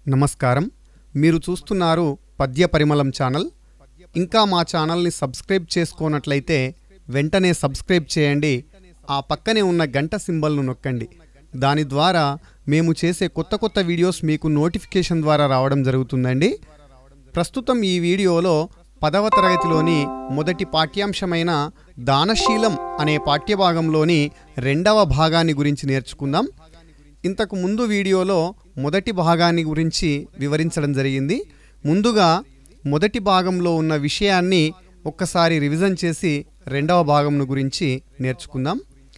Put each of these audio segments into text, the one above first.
నమస్కారం మీరు చూస్తున్నారు పద్య పరిమళం ఛానల్ ఇంకా మా ఛానల్ని సబ్స్క్రైబ్ చేసుకోనట్లయితే వెంటనే సబ్స్క్రైబ్ చేయండి ఆ పక్కనే ఉన్న గంట సింబల్ను నొక్కండి దాని ద్వారా మేము చేసే కొత్త కొత్త వీడియోస్ మీకు నోటిఫికేషన్ ద్వారా రావడం జరుగుతుందండి ప్రస్తుతం ఈ వీడియోలో పదవ తరగతిలోని మొదటి పాఠ్యాంశమైన దానశీలం అనే పాఠ్యభాగంలోని రెండవ భాగాన్ని గురించి నేర్చుకుందాం ఇంతకు ముందు వీడియోలో మొదటి భాగాన్ని గురించి వివరించడం జరిగింది ముందుగా మొదటి భాగంలో ఉన్న విషయాన్ని ఒక్కసారి రివిజన్ చేసి రెండవ భాగంను గురించి నేర్చుకుందాం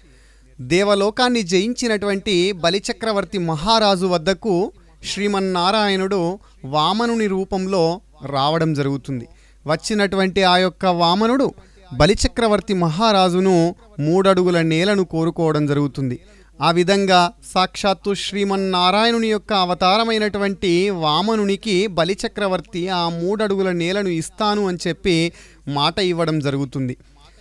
దేవలోకాన్ని జయించినటువంటి బలిచక్రవర్తి మహారాజు వద్దకు శ్రీమన్నారాయణుడు వామనుని రూపంలో రావడం జరుగుతుంది వచ్చినటువంటి ఆ యొక్క వామనుడు బలిచక్రవర్తి మహారాజును మూడడుగుల నేలను కోరుకోవడం జరుగుతుంది ఆ విధంగా సాక్షాత్తు శ్రీమన్నారాయణుని యొక్క అవతారమైనటువంటి వామనునికి బలిచక్రవర్తి ఆ మూడడుగుల నేలను ఇస్తాను అని చెప్పి మాట ఇవ్వడం జరుగుతుంది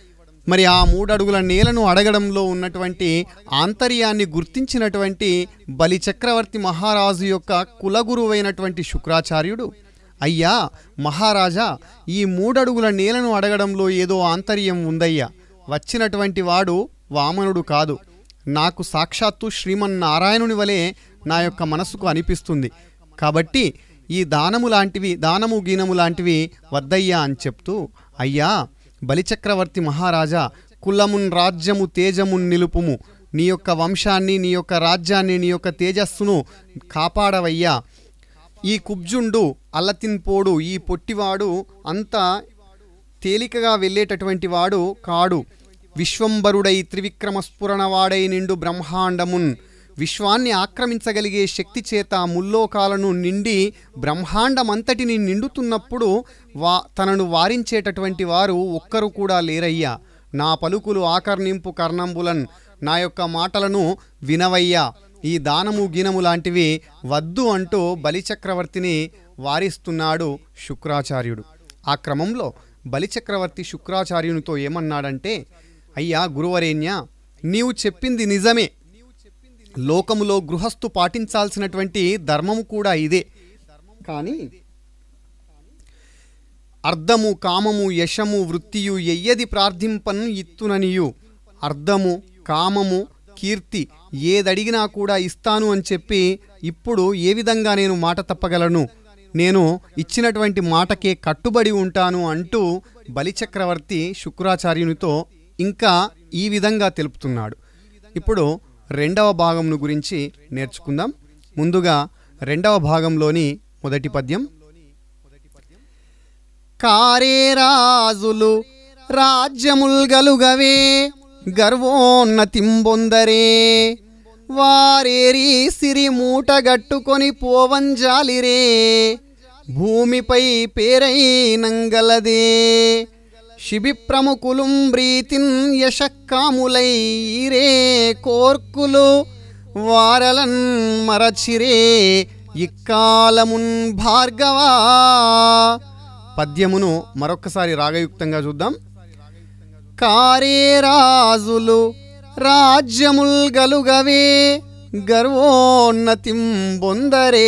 మరి ఆ మూడడుగుల నేలను అడగడంలో ఉన్నటువంటి ఆంతర్యాన్ని గుర్తించినటువంటి బలి చక్రవర్తి మహారాజు యొక్క కులగురువైనటువంటి శుక్రాచార్యుడు అయ్యా మహారాజా ఈ మూడడుగుల నేలను అడగడంలో ఏదో ఆంతర్యం ఉందయ్యా వచ్చినటువంటి వాడు వామనుడు కాదు నాకు సాక్షాత్తు శ్రీమన్నారాయణుని వలె నా యొక్క మనసుకు అనిపిస్తుంది కాబట్టి ఈ దానము లాంటివి దానము గీనము లాంటివి వద్దయ్యా అని చెప్తూ అయ్యా బలిచక్రవర్తి మహారాజా కులమున్ రాజ్యము తేజమున్ నిలుపుము నీ యొక్క వంశాన్ని నీ యొక్క రాజ్యాన్ని నీ యొక్క తేజస్సును కాపాడవయ్యా ఈ కుబ్జుండు అల్లతిన్పోడు ఈ పొట్టివాడు అంత తేలికగా వెళ్ళేటటువంటి వాడు కాడు విశ్వంబరుడై త్రివిక్రమస్ఫురణవాడై నిండు బ్రహ్మాండమున్ విశ్వాన్ని ఆక్రమించగలిగే శక్తి చేత ముల్లోకాలను నిండి బ్రహ్మాండమంతటిని నిండుతున్నప్పుడు వా తనను వారించేటటువంటి వారు ఒక్కరు కూడా లేరయ్యా నా పలుకులు ఆకర్ణింపు కర్ణంబులన్ నా యొక్క మాటలను వినవయ్యా ఈ దానము గీనము లాంటివి వద్దు అంటూ బలిచక్రవర్తిని వారిస్తున్నాడు శుక్రాచార్యుడు ఆ క్రమంలో బలిచక్రవర్తి శుక్రాచార్యునితో ఏమన్నాడంటే అయ్యా గురువరేణ్య నీవు చెప్పింది నిజమే లోకములో గృహస్థు పాటించాల్సినటువంటి ధర్మము కూడా ఇదే కానీ అర్ధము కామము యశము వృత్తియు ఎయ్యది ప్రార్థింపన్ ఇత్తుననియు అర్ధము కామము కీర్తి ఏదడిగినా కూడా ఇస్తాను అని చెప్పి ఇప్పుడు ఏ విధంగా నేను మాట తప్పగలను నేను ఇచ్చినటువంటి మాటకే కట్టుబడి ఉంటాను అంటూ బలిచక్రవర్తి శుక్రాచార్యునితో ఇంకా ఈ విధంగా తెలుపుతున్నాడు ఇప్పుడు రెండవ భాగంను గురించి నేర్చుకుందాం ముందుగా రెండవ భాగంలోని మొదటి పద్యం కారే రాజులు రాజ్యముల్ గలుగవే గర్వోన్నతింబొందరే వారేరి సిరి మూటగట్టుకొని పోవంజాలిరే భూమిపై పేరైనంగలదే శిబి ప్రముఖులుం బ్రీతిన్ యశక్కాములై ఈరే కోర్కులు వారలన్ మరచిరే ఇక్కాలమున్ భార్గవా పద్యమును మరొక్కసారి రాగయుక్తంగా చూద్దాం కారే రాజులు రాజ్యముల్ గలుగవే గర్వోన్నతిం బొందరే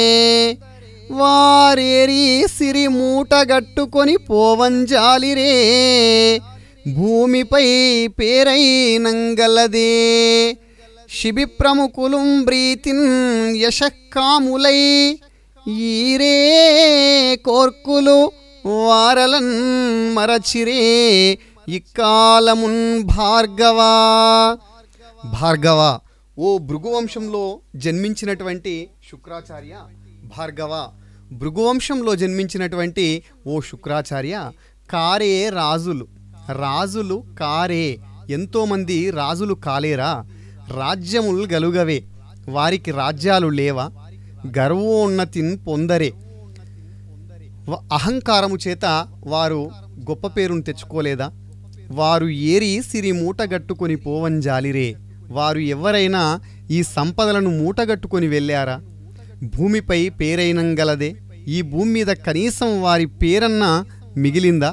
వారేరి సిరి మూటగట్టుకొని పోవంజాలిరే భూమిపై పేరైనంగలదే శిబి ప్రముఖులుం బ్రీతిన్ యశక్కాములై ఈరే కోర్కులు వారలన్ మరచిరే ఇక్కాలమున్ భార్గవా భార్గవ ఓ భృగువంశంలో జన్మించినటువంటి శుక్రాచార్య భార్గవ భృగువంశంలో జన్మించినటువంటి ఓ శుక్రాచార్య కారే రాజులు రాజులు కారే ఎంతోమంది రాజులు కాలేరా రాజ్యములు గలుగవే వారికి రాజ్యాలు లేవా గర్వోన్నతిన్ పొందరే వ- అహంకారము చేత వారు గొప్ప పేరును తెచ్చుకోలేదా వారు ఏరి సిరి మూటగట్టుకొని పోవంజాలిరే వారు ఎవరైనా ఈ సంపదలను మూటగట్టుకొని వెళ్ళారా భూమిపై పేరైనంగలదే ఈ భూమి మీద కనీసం వారి పేరన్నా మిగిలిందా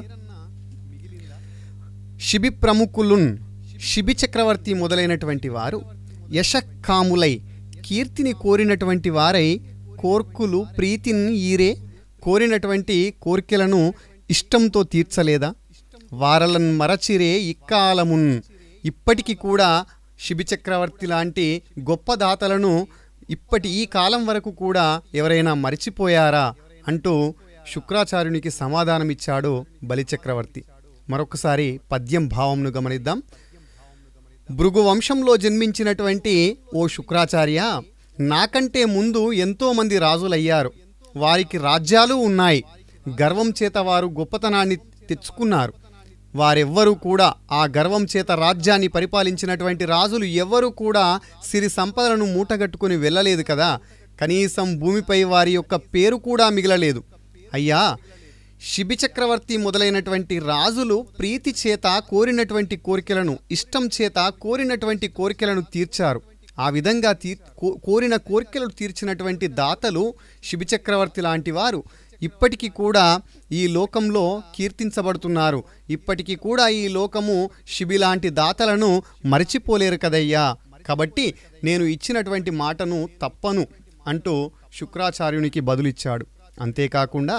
శిబి ప్రముఖులున్ శిబి చక్రవర్తి మొదలైనటువంటి వారు యశక్కాములై కీర్తిని కోరినటువంటి వారై కోర్కులు ప్రీతిని ఈరే కోరినటువంటి కోరికలను ఇష్టంతో తీర్చలేదా వారలన్ మరచిరే ఇక్కాలమున్ ఇప్పటికి కూడా శిబి చక్రవర్తి లాంటి గొప్ప దాతలను ఇప్పటి ఈ కాలం వరకు కూడా ఎవరైనా మరిచిపోయారా అంటూ శుక్రాచార్యునికి సమాధానమిచ్చాడు బలిచక్రవర్తి మరొకసారి పద్యం భావంను గమనిద్దాం భృగు వంశంలో జన్మించినటువంటి ఓ శుక్రాచార్య నాకంటే ముందు ఎంతోమంది రాజులయ్యారు వారికి రాజ్యాలు ఉన్నాయి గర్వం చేత వారు గొప్పతనాన్ని తెచ్చుకున్నారు వారెవ్వరూ కూడా ఆ గర్వం చేత రాజ్యాన్ని పరిపాలించినటువంటి రాజులు ఎవ్వరూ కూడా సిరి సంపదలను మూటగట్టుకుని వెళ్ళలేదు కదా కనీసం భూమిపై వారి యొక్క పేరు కూడా మిగలలేదు అయ్యా శిబి చక్రవర్తి మొదలైనటువంటి రాజులు ప్రీతి చేత కోరినటువంటి కోరికలను ఇష్టం చేత కోరినటువంటి కోరికలను తీర్చారు ఆ విధంగా తీ కో- కోరిన కోరికలు తీర్చినటువంటి దాతలు శిబి చక్రవర్తి లాంటి వారు ఇప్పటికీ కూడా ఈ లోకంలో కీర్తించబడుతున్నారు ఇప్పటికీ కూడా ఈ లోకము శిబి లాంటి దాతలను మరచిపోలేరు కదయ్యా కాబట్టి నేను ఇచ్చినటువంటి మాటను తప్పను అంటూ శుక్రాచార్యునికి బదులిచ్చాడు అంతేకాకుండా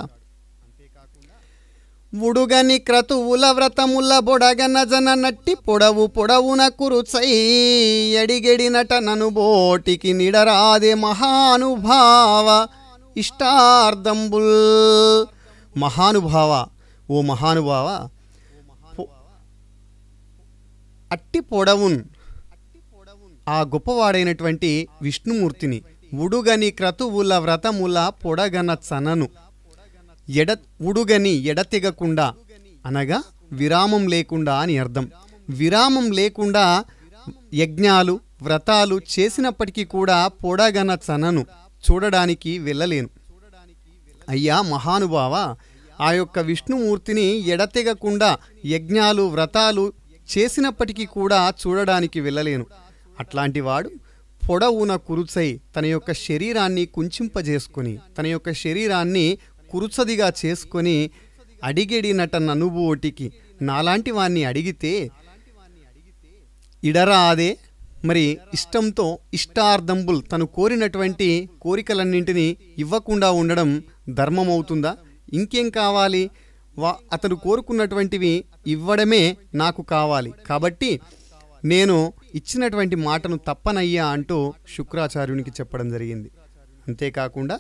ఉడుగని క్రతువుల వ్రతముల బొడగన జన నట్టి పొడవు పొడవున కురుచై ఎడిగెడినట నను బోటికి నిడరాదే మహానుభావ ఇష్టార్థంబుల్ మహానుభావ ఓ మహానుభావ పొ- అట్టి పొడవున్ ఆ గొప్పవాడైనటువంటి విష్ణుమూర్తిని ఉడుగని క్రతువుల వ్రతముల పొడగన చనను ఎడ ఉడుగని ఎడతెగకుండా అనగా విరామం లేకుండా అని అర్థం విరామం లేకుండా యజ్ఞాలు వ్రతాలు చేసినప్పటికీ కూడా పొడగన చనను చూడడానికి వెళ్ళలేను అయ్యా మహానుభావ ఆ యొక్క విష్ణుమూర్తిని ఎడతెగకుండా యజ్ఞాలు వ్రతాలు చేసినప్పటికీ కూడా చూడడానికి వెళ్ళలేను అట్లాంటి వాడు పొడవున కురుచై తన యొక్క శరీరాన్ని కుంచింపజేసుకొని తన యొక్క శరీరాన్ని కురుచదిగా చేసుకొని అడిగెడినట ననుబోటికి నాలాంటి వాణ్ణి అడిగితే ఇడరాదే మరి ఇష్టంతో ఇష్టార్థంబుల్ తను కోరినటువంటి కోరికలన్నింటినీ ఇవ్వకుండా ఉండడం ధర్మమవుతుందా ఇంకేం కావాలి వా అతను కోరుకున్నటువంటివి ఇవ్వడమే నాకు కావాలి కాబట్టి నేను ఇచ్చినటువంటి మాటను తప్పనయ్యా అంటూ శుక్రాచార్యునికి చెప్పడం జరిగింది అంతేకాకుండా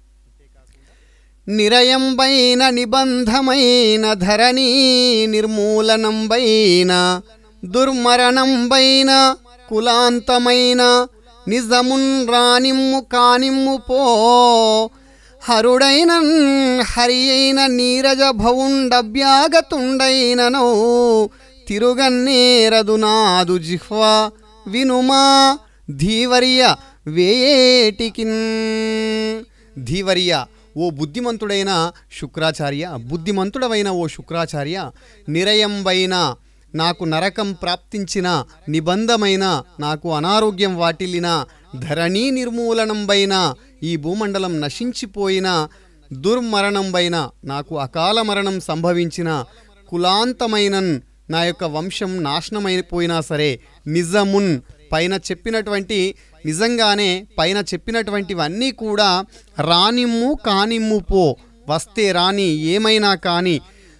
నిరయంబైన నిబంధమైన ధరణి నిర్మూలనంబైన దుర్మరణంబైన కులాంతమైన నిజమున్ రానిమ్ము కానిమ్ము పో హరుడైన హరి అయిన నీరజ భవుండభ్యాగతుండైనను తిరుగన్నేరదు నాదు జిహ్వా వినుమా ధీవర్య వేయేటికిన్ ధీవర్య ఓ బుద్ధిమంతుడైన శుక్రాచార్య బుద్ధిమంతుడవైన ఓ శుక్రాచార్య నిరయంబైన నాకు నరకం ప్రాప్తించిన నిబంధమైన నాకు అనారోగ్యం వాటిల్లిన ధరణీ నిర్మూలనంబైన ఈ భూమండలం నశించిపోయిన దుర్మరణంబైన నాకు అకాల మరణం సంభవించిన కులాంతమైనన్ నా యొక్క వంశం నాశనమైపోయినా సరే నిజమున్ పైన చెప్పినటువంటి నిజంగానే పైన చెప్పినటువంటివన్నీ కూడా రానిమ్ము కానిమ్ము పో వస్తే రాని ఏమైనా కానీ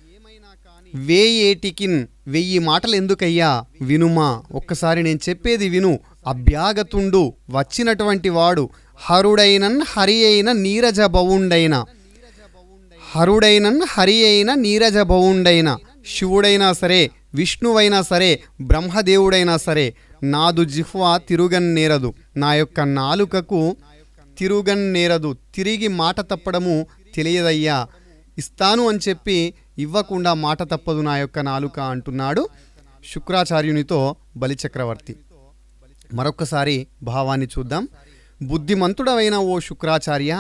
వేయేటికిన్ వెయ్యి మాటలు ఎందుకయ్యా వినుమా ఒక్కసారి నేను చెప్పేది విను అభ్యాగతుండు వచ్చినటువంటి వాడు హరుడైనన్ హరి అయిన నీరజ బవుండైన హరుడైనన్ హరి అయిన నీరజ బవుండైన శివుడైనా సరే విష్ణువైనా సరే బ్రహ్మదేవుడైనా సరే నాదు జిహ్వా తిరుగన్నేరదు నా యొక్క నాలుకకు తిరుగన్నేరదు తిరిగి మాట తప్పడము తెలియదయ్యా ఇస్తాను అని చెప్పి ఇవ్వకుండా మాట తప్పదు నా యొక్క నాలుక అంటున్నాడు శుక్రాచార్యునితో బలిచక్రవర్తి మరొక్కసారి భావాన్ని చూద్దాం బుద్ధిమంతుడవైన ఓ శుక్రాచార్య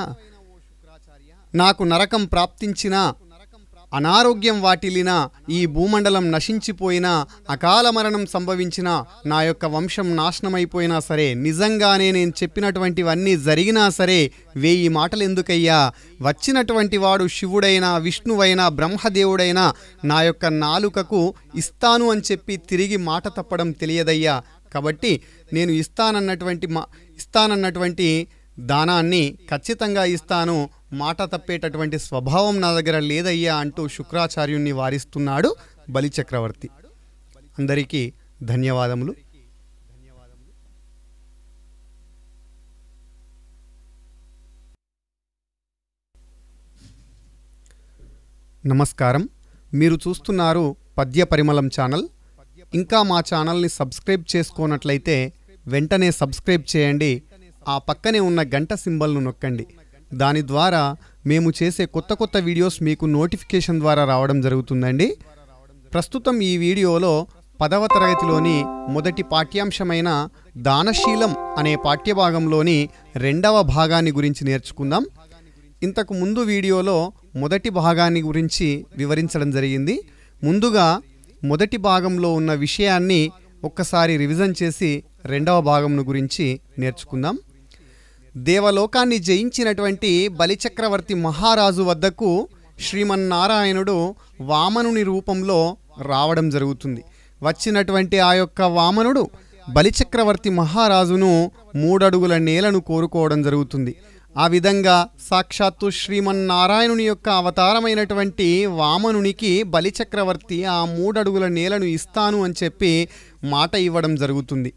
నాకు నరకం ప్రాప్తించిన అనారోగ్యం వాటిల్లిన ఈ భూమండలం నశించిపోయిన అకాల మరణం సంభవించిన నా యొక్క వంశం నాశనమైపోయినా సరే నిజంగానే నేను చెప్పినటువంటివన్నీ జరిగినా సరే వేయి మాటలు ఎందుకయ్యా వచ్చినటువంటి వాడు శివుడైనా విష్ణువైనా బ్రహ్మదేవుడైనా నా యొక్క నాలుకకు ఇస్తాను అని చెప్పి తిరిగి మాట తప్పడం తెలియదయ్యా కాబట్టి నేను ఇస్తానన్నటువంటి మా ఇస్తానన్నటువంటి దానాన్ని ఖచ్చితంగా ఇస్తాను మాట తప్పేటటువంటి స్వభావం నా దగ్గర లేదయ్యా అంటూ శుక్రాచార్యుణ్ణి వారిస్తున్నాడు బలిచక్రవర్తి అందరికీ ధన్యవాదములు నమస్కారం మీరు చూస్తున్నారు పద్య పరిమళం ఛానల్ ఇంకా మా ఛానల్ని సబ్స్క్రైబ్ చేసుకోనట్లయితే వెంటనే సబ్స్క్రైబ్ చేయండి ఆ పక్కనే ఉన్న గంట సింబల్ను నొక్కండి దాని ద్వారా మేము చేసే కొత్త కొత్త వీడియోస్ మీకు నోటిఫికేషన్ ద్వారా రావడం జరుగుతుందండి ప్రస్తుతం ఈ వీడియోలో పదవ తరగతిలోని మొదటి పాఠ్యాంశమైన దానశీలం అనే పాఠ్యభాగంలోని రెండవ భాగాన్ని గురించి నేర్చుకుందాం ఇంతకు ముందు వీడియోలో మొదటి భాగాన్ని గురించి వివరించడం జరిగింది ముందుగా మొదటి భాగంలో ఉన్న విషయాన్ని ఒక్కసారి రివిజన్ చేసి రెండవ భాగంను గురించి నేర్చుకుందాం దేవలోకాన్ని జయించినటువంటి బలిచక్రవర్తి మహారాజు వద్దకు శ్రీమన్నారాయణుడు వామనుని రూపంలో రావడం జరుగుతుంది వచ్చినటువంటి ఆ యొక్క వామనుడు బలిచక్రవర్తి మహారాజును మూడడుగుల నేలను కోరుకోవడం జరుగుతుంది ఆ విధంగా సాక్షాత్తు శ్రీమన్నారాయణుని యొక్క అవతారమైనటువంటి వామనునికి బలిచక్రవర్తి ఆ మూడడుగుల నేలను ఇస్తాను అని చెప్పి మాట ఇవ్వడం జరుగుతుంది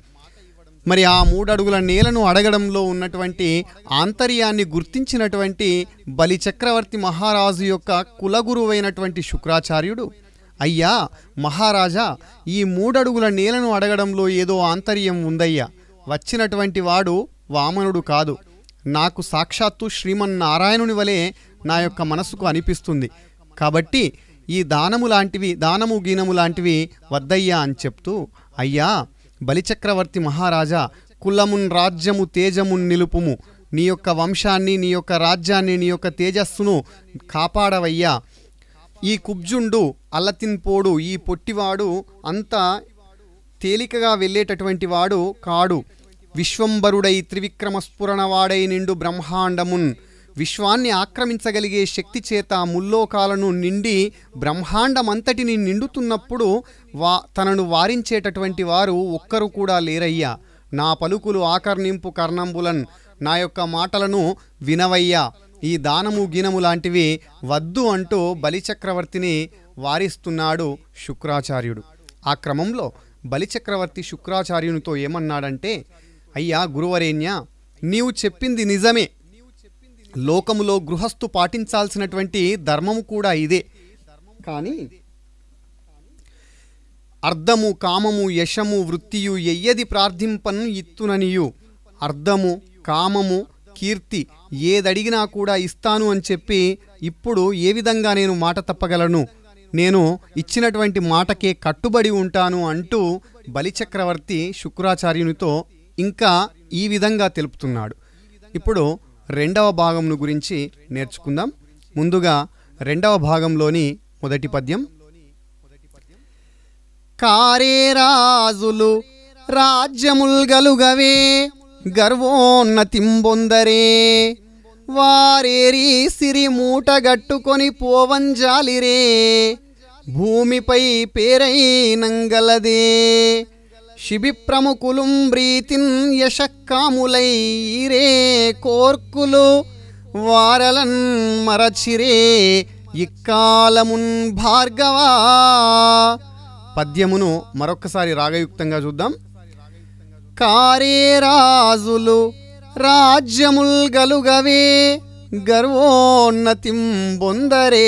మరి ఆ మూడడుగుల నేలను అడగడంలో ఉన్నటువంటి ఆంతర్యాన్ని గుర్తించినటువంటి బలి చక్రవర్తి మహారాజు యొక్క కులగురువైనటువంటి శుక్రాచార్యుడు అయ్యా మహారాజా ఈ మూడడుగుల నేలను అడగడంలో ఏదో ఆంతర్యం ఉందయ్యా వచ్చినటువంటి వాడు వామనుడు కాదు నాకు సాక్షాత్తు శ్రీమన్నారాయణుని వలె నా యొక్క మనసుకు అనిపిస్తుంది కాబట్టి ఈ దానము లాంటివి దానము గీనము లాంటివి వద్దయ్యా అని చెప్తూ అయ్యా బలిచక్రవర్తి మహారాజా కులమున్ రాజ్యము తేజమున్ నిలుపుము నీ యొక్క వంశాన్ని నీ యొక్క రాజ్యాన్ని నీ యొక్క తేజస్సును కాపాడవయ్యా ఈ కుబ్జుండు అల్లతిన్పోడు ఈ పొట్టివాడు అంత తేలికగా వెళ్ళేటటువంటి వాడు కాడు విశ్వంబరుడై త్రివిక్రమస్ఫురణవాడై నిండు బ్రహ్మాండమున్ విశ్వాన్ని ఆక్రమించగలిగే శక్తి చేత ముల్లోకాలను నిండి బ్రహ్మాండమంతటిని నిండుతున్నప్పుడు వా తనను వారించేటటువంటి వారు ఒక్కరు కూడా లేరయ్యా నా పలుకులు ఆకర్ణింపు కర్ణంబులన్ నా యొక్క మాటలను వినవయ్యా ఈ దానము గినము లాంటివి వద్దు అంటూ బలిచక్రవర్తిని వారిస్తున్నాడు శుక్రాచార్యుడు ఆ క్రమంలో బలిచక్రవర్తి శుక్రాచార్యునితో ఏమన్నాడంటే అయ్యా గురువరేణ్య నీవు చెప్పింది నిజమే లోకములో గృహస్థు పాటించాల్సినటువంటి ధర్మము కూడా ఇదే కానీ అర్ధము కామము యశము వృత్తియు ఎయ్యది ప్రార్థింపన్ ఇత్తుననియు అర్ధము కామము కీర్తి ఏదడిగినా కూడా ఇస్తాను అని చెప్పి ఇప్పుడు ఏ విధంగా నేను మాట తప్పగలను నేను ఇచ్చినటువంటి మాటకే కట్టుబడి ఉంటాను అంటూ బలిచక్రవర్తి శుక్రాచార్యునితో ఇంకా ఈ విధంగా తెలుపుతున్నాడు ఇప్పుడు రెండవ భాగంను గురించి నేర్చుకుందాం ముందుగా రెండవ భాగంలోని మొదటి పద్యం కారే రాజులు రాజ్యముల్ గలుగవే గర్వోన్నతింబొందరే వారేరి సిరి మూటగట్టుకొని పోవంజాలిరే భూమిపై పేరై నంగలదే శిబి ప్రముఖులుం బ్రీతిన్ యశక్కాములై ఈరే కోర్కులు వారలన్ మరచిరే ఇక్కాలమున్ భార్గవా పద్యమును మరొక్కసారి రాగయుక్తంగా చూద్దాం కారే రాజులు రాజ్యముల్ గలుగవే గర్వోన్నతిం బొందరే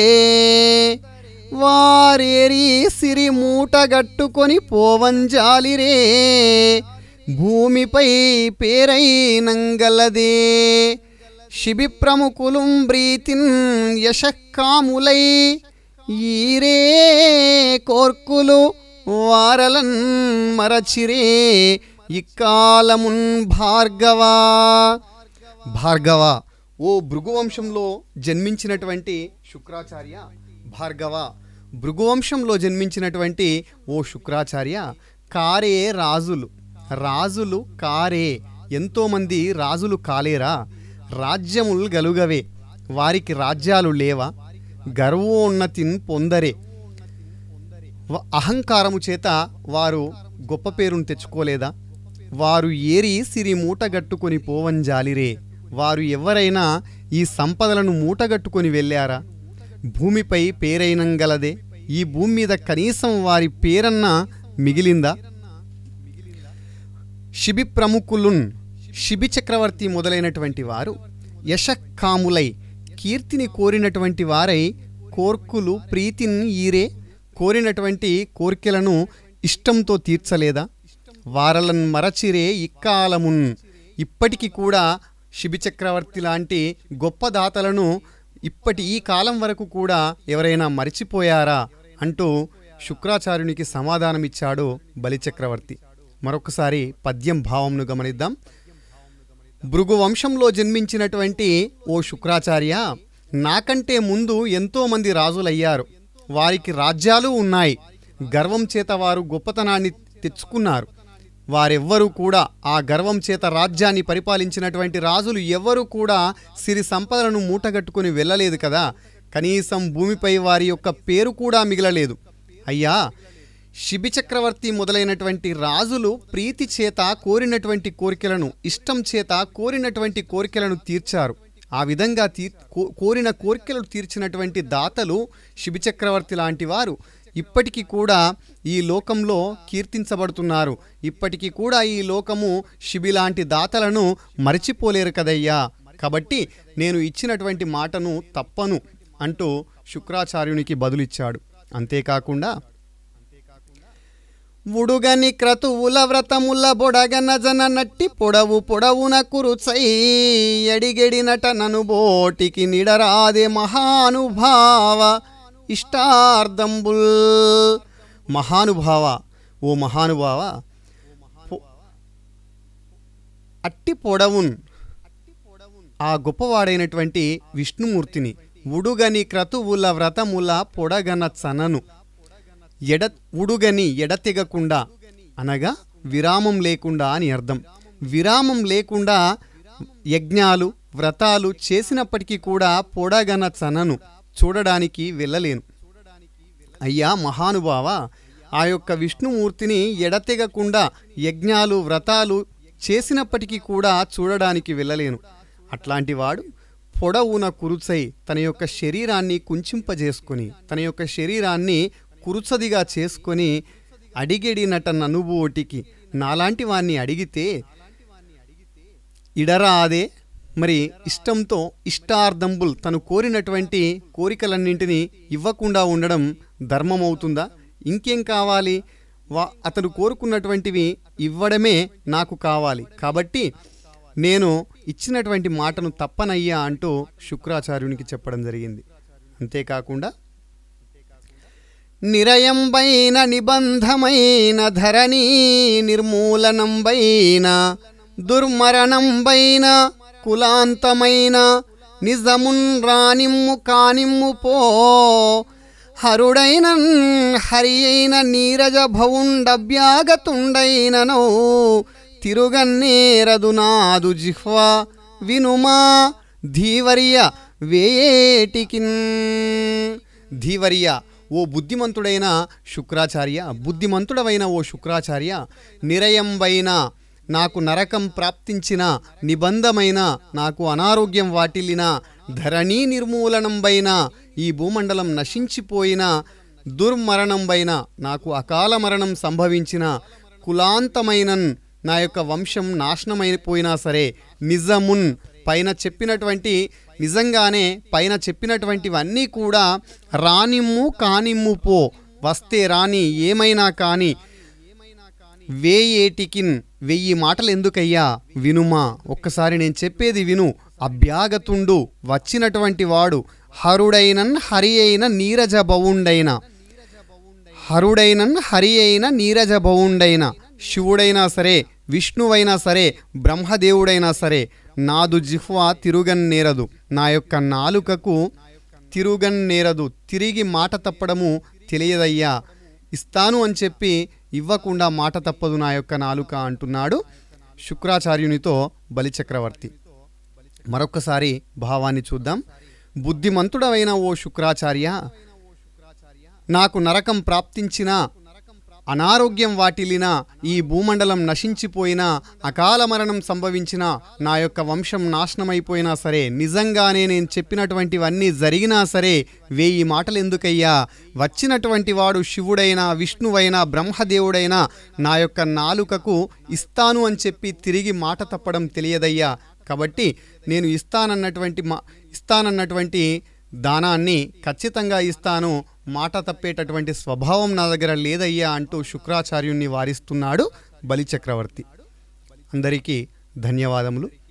వారేరి సిరి మూటగట్టుకొని పోవంజాలిరే భూమిపై పేరై నంగలదే శిబి ప్రముఖులుం బ్రీతిన్ యశక్కాములై ఈరే కోర్కులు వారలన్ మరచిరే ఇక్కాలమున్ భార్గవా భార్గవ ఓ భృగువంశంలో జన్మించినటువంటి శుక్రాచార్య భార్గవ భృగువంశంలో జన్మించినటువంటి ఓ శుక్రాచార్య కారే రాజులు రాజులు కారే ఎంతోమంది రాజులు కాలేరా రాజ్యములు గలుగవే వారికి రాజ్యాలు లేవా గర్వోన్నతిన్ పొందరే వ- అహంకారము చేత వారు గొప్ప పేరును తెచ్చుకోలేదా వారు ఏరి సిరి మూటగట్టుకొని పోవంజాలిరే వారు ఎవరైనా ఈ సంపదలను మూటగట్టుకొని వెళ్ళారా భూమిపై పేరైనంగలదే ఈ భూమి మీద కనీసం వారి పేరన్నా మిగిలిందా శిబి ప్రముఖులున్ శిబి చక్రవర్తి మొదలైనటువంటి వారు యశకాములై కీర్తిని కోరినటువంటి వారై కోర్కులు ప్రీతిని ఈరే కోరినటువంటి కోరికలను ఇష్టంతో తీర్చలేదా వారలన్ మరచిరే ఇక్కాలమున్ ఇప్పటికి కూడా శిబి చక్రవర్తి లాంటి గొప్ప దాతలను ఇప్పటి ఈ కాలం వరకు కూడా ఎవరైనా మరిచిపోయారా అంటూ శుక్రాచార్యునికి సమాధానమిచ్చాడు బలిచక్రవర్తి మరొకసారి పద్యం భావంను గమనిద్దాం భృగు వంశంలో జన్మించినటువంటి ఓ శుక్రాచార్య నాకంటే ముందు ఎంతోమంది రాజులయ్యారు వారికి రాజ్యాలు ఉన్నాయి గర్వం చేత వారు గొప్పతనాన్ని తెచ్చుకున్నారు వారెవ్వరూ కూడా ఆ గర్వం చేత రాజ్యాన్ని పరిపాలించినటువంటి రాజులు ఎవ్వరూ కూడా సిరి సంపదలను మూటగట్టుకుని వెళ్ళలేదు కదా కనీసం భూమిపై వారి యొక్క పేరు కూడా మిగలలేదు అయ్యా శిబి చక్రవర్తి మొదలైనటువంటి రాజులు ప్రీతి చేత కోరినటువంటి కోరికలను ఇష్టం చేత కోరినటువంటి కోరికలను తీర్చారు ఆ విధంగా తీ కో- కోరిన కోరికలు తీర్చినటువంటి దాతలు శిబి చక్రవర్తి లాంటి వారు ఇప్పటికీ కూడా ఈ లోకంలో కీర్తించబడుతున్నారు ఇప్పటికీ కూడా ఈ లోకము శిబి లాంటి దాతలను మరచిపోలేరు కదయ్యా కాబట్టి నేను ఇచ్చినటువంటి మాటను తప్పను అంటూ శుక్రాచార్యునికి బదులిచ్చాడు అంతేకాకుండా ఉడుగని క్రతువుల వ్రతముల బొడగన జన నట్టి పొడవు పొడవున కురుచై ఎడిగెడినట నను బోటికి నిడరాదే మహానుభావ ఇష్టార్థంబుల్ మహానుభావ ఓ మహానుభావ పొ- అట్టి పొడవున్ ఆ గొప్పవాడైనటువంటి విష్ణుమూర్తిని ఉడుగని క్రతువుల వ్రతముల పొడగన చనను ఎడ ఉడుగని ఎడతెగకుండా అనగా విరామం లేకుండా అని అర్థం విరామం లేకుండా యజ్ఞాలు వ్రతాలు చేసినప్పటికీ కూడా పొడగన చనను చూడడానికి వెళ్ళలేను అయ్యా మహానుభావ ఆ యొక్క విష్ణుమూర్తిని ఎడతెగకుండా యజ్ఞాలు వ్రతాలు చేసినప్పటికీ కూడా చూడడానికి వెళ్ళలేను అట్లాంటి వాడు పొడవున కురుచై తన యొక్క శరీరాన్ని కుంచింపజేసుకొని తన యొక్క శరీరాన్ని కురుచదిగా చేసుకొని అడిగెడినట ననుబోటికి నాలాంటి వాణ్ణి అడిగితే ఇడరాదే మరి ఇష్టంతో ఇష్టార్థంబుల్ తను కోరినటువంటి కోరికలన్నింటినీ ఇవ్వకుండా ఉండడం ధర్మమవుతుందా ఇంకేం కావాలి వా అతను కోరుకున్నటువంటివి ఇవ్వడమే నాకు కావాలి కాబట్టి నేను ఇచ్చినటువంటి మాటను తప్పనయ్యా అంటూ శుక్రాచార్యునికి చెప్పడం జరిగింది అంతేకాకుండా నిరయంబైన నిబంధమైన ధరణి నిర్మూలనంబైన దుర్మరణంబైన కులాంతమైన నిజమున్ రానిమ్ము కానిమ్ము పో హరుడైన హరి అయిన నీరజ భవుండభ్యాగతుండైనను తిరుగన్నేరదు నాదు జిహ్వా వినుమా ధీవర్య వేయేటికిన్ ధీవర్య ఓ బుద్ధిమంతుడైన శుక్రాచార్య బుద్ధిమంతుడవైన ఓ శుక్రాచార్య నిరయంబైన నాకు నరకం ప్రాప్తించిన నిబంధమైన నాకు అనారోగ్యం వాటిల్లిన ధరణీ నిర్మూలనంబైన ఈ భూమండలం నశించిపోయిన దుర్మరణంబైన నాకు అకాల మరణం సంభవించిన కులాంతమైనన్ నా యొక్క వంశం నాశనమైపోయినా సరే నిజమున్ పైన చెప్పినటువంటి నిజంగానే పైన చెప్పినటువంటివన్నీ కూడా రానిమ్ము కానిమ్ము పో వస్తే రాని ఏమైనా కానీ వేయేటికిన్ వెయ్యి మాటలు ఎందుకయ్యా వినుమా ఒక్కసారి నేను చెప్పేది విను అభ్యాగతుండు వచ్చినటువంటి వాడు హరుడైనన్ హరి అయిన నీరజ బవుండైన హరుడైనన్ హరి అయిన నీరజ బవుండైన శివుడైనా సరే విష్ణువైనా సరే బ్రహ్మదేవుడైనా సరే నాదు జిహ్వా తిరుగన్నేరదు నా యొక్క నాలుకకు తిరుగన్నేరదు తిరిగి మాట తప్పడము తెలియదయ్యా ఇస్తాను అని చెప్పి ఇవ్వకుండా మాట తప్పదు నా యొక్క నాలుక అంటున్నాడు శుక్రాచార్యునితో బలిచక్రవర్తి మరొక్కసారి భావాన్ని చూద్దాం బుద్ధిమంతుడవైన ఓ శుక్రాచార్య నాకు నరకం ప్రాప్తించిన అనారోగ్యం వాటిల్లినా ఈ భూమండలం నశించిపోయినా అకాల మరణం సంభవించినా నా యొక్క వంశం నాశనమైపోయినా సరే నిజంగానే నేను చెప్పినటువంటివన్నీ జరిగినా సరే వేయి మాటలు ఎందుకయ్యా వచ్చినటువంటి వాడు శివుడైనా విష్ణువైనా బ్రహ్మదేవుడైనా నా యొక్క నాలుకకు ఇస్తాను అని చెప్పి తిరిగి మాట తప్పడం తెలియదయ్యా కాబట్టి నేను ఇస్తానన్నటువంటి మా ఇస్తానన్నటువంటి దానాన్ని ఖచ్చితంగా ఇస్తాను మాట తప్పేటటువంటి స్వభావం నా దగ్గర లేదయ్యా అంటూ శుక్రాచార్యుణ్ణి వారిస్తున్నాడు బలిచక్రవర్తి అందరికీ ధన్యవాదములు